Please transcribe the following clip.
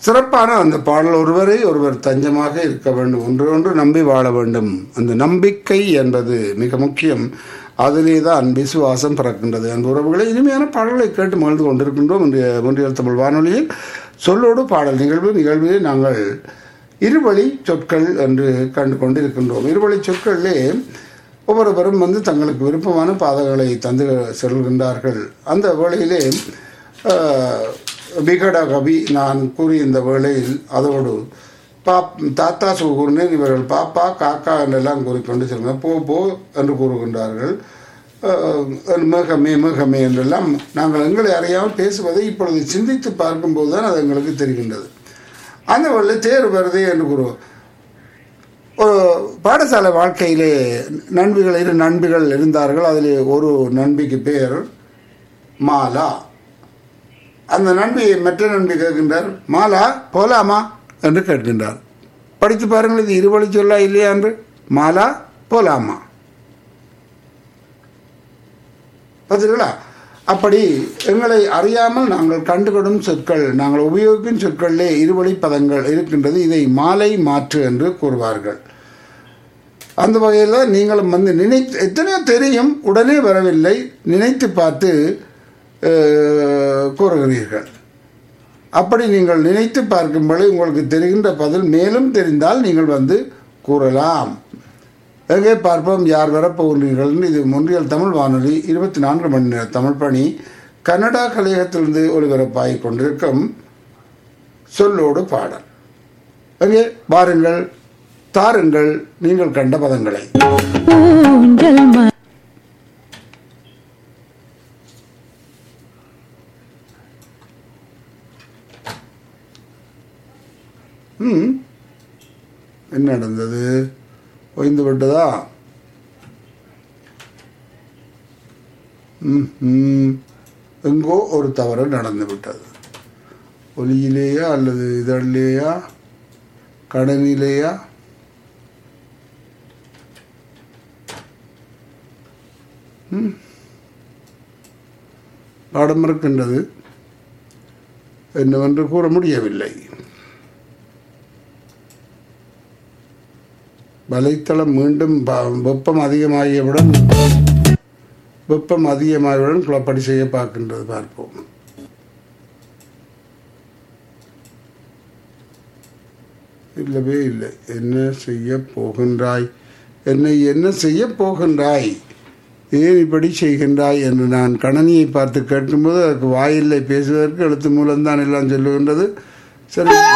சிறப்பான அந்த பாடல் ஒருவரை ஒருவர் தஞ்சமாக இருக்க வேண்டும் ஒன்று ஒன்று நம்பி வாழ வேண்டும் அந்த நம்பிக்கை என்பது மிக முக்கியம் அதிலே தான் விசுவாசம் பிறக்கின்றது அந்த உறவுகளை இனிமையான பாடல்களை கேட்டு மகிழ்ந்து கொண்டிருக்கின்றோம் இன்றைய ஒன்றியல் தமிழ் வானொலியில் சொல்லோடு பாடல் நிகழ்வு நிகழ்விலே நாங்கள் இருவழி சொற்கள் என்று கண்டு கொண்டிருக்கின்றோம் இருவழி சொற்களிலே ஒவ்வொருவரும் வந்து தங்களுக்கு விருப்பமான பாதங்களை தந்து செல்கின்றார்கள் அந்த வேளையிலே ஆஹ், விகட கவி நான் கூறிய இந்த வேளையில் அதோடு பாப் தாத்தா சுகூர்னேன் இவர்கள் பாப்பா காக்கா என்றெல்லாம் கூறிக்கொண்டு செல்கிறார் போ போ என்று கூறுகின்றார்கள் ஆஹ், மேகமே மேகமே என்றெல்லாம் நாங்கள் எங்களை அறியாமல் பேசுவதை இப்பொழுது சிந்தித்து பார்க்கும்போது தான் அது எங்களுக்கு தெரிகின்றது அந்த வழியில் தேர் வருதே என்று கூறுவோம் ஒரு பாடசாலை வாழ்க்கையிலே நண்பிகள் இரு நண்பிகள் இருந்தார்கள் அதில் ஒரு நண்பிக்கு பேர் மாலா அந்த நண்பி மற்ற நண்பி கேட்கின்றார் மாலா போலாமா என்று கேட்கின்றார் படித்து பாருங்கள் இது இருவழி சொல்லா இல்லையா என்று மாலா போலாமா பார்த்தீர்களா அப்படி எங்களை அறியாமல் நாங்கள் கண்டுகொடும் சொற்கள் நாங்கள் உபயோகிக்கும் சொற்களிலே இருவழி பதங்கள் இருக்கின்றது இதை மாலை மாற்று என்று கூறுவார்கள் அந்த வகையில் நீங்களும் வந்து நினைத்து எத்தனையோ தெரியும் உடனே வரவில்லை நினைத்து பார்த்து அஹ், கூறுகிறீர்கள் அப்படி நீங்கள் நினைத்து பார்க்கும்போது உங்களுக்கு தெரிகின்ற பதில் மேலும் தெரிந்தால் நீங்கள் வந்து கூறலாம் எங்கே பார்ப்போம் யார் வரப்போகிறீர்கள் இது முன்றியல் தமிழ் வானொலி இருபத்தி நான்கு மணி நேர தமிழ் பணி கன்னடா கலையகத்திலிருந்து ஒளிபரப்பாகிக் கொண்டிருக்கும் சொல்லோடு பாடல் எங்கே வாருங்கள் தாருங்கள் நீங்கள் கண்ட பதங்களை ஊஞ்சல் ம ம் என்ன நடந்தது ஒய்ந்து விட்டதா ம், ம். எங்கோ ஒரு தவறு நடந்து விட்டது ஒலியிலேயா அல்லது இதழிலேயா கடனிலேயா ம். பாடம் இருக்கின்றது என்னவென்று கூற முடியவில்லை வலைத்தளம் மீண்டும் ப- வெப்பம் அதிகமாகியவுடன் வெப்பம் அதிகமாகியவுடன் குழப்படி செய்ய பார்க்கின்றது பார்ப்போம் இல்லவே இல்லை என்ன செய்ய போகின்றாய் என்னை என்ன செய்ய போகின்றாய் ஏன் இப்படி செய்கின்றாய் என்று நான் கணனியை பார்த்து கேட்கும்போது அதற்கு வாயில்லை பேசுவதற்கு எழுத்து மூலம்தான் எல்லாம் சொல்லுகின்றது சரி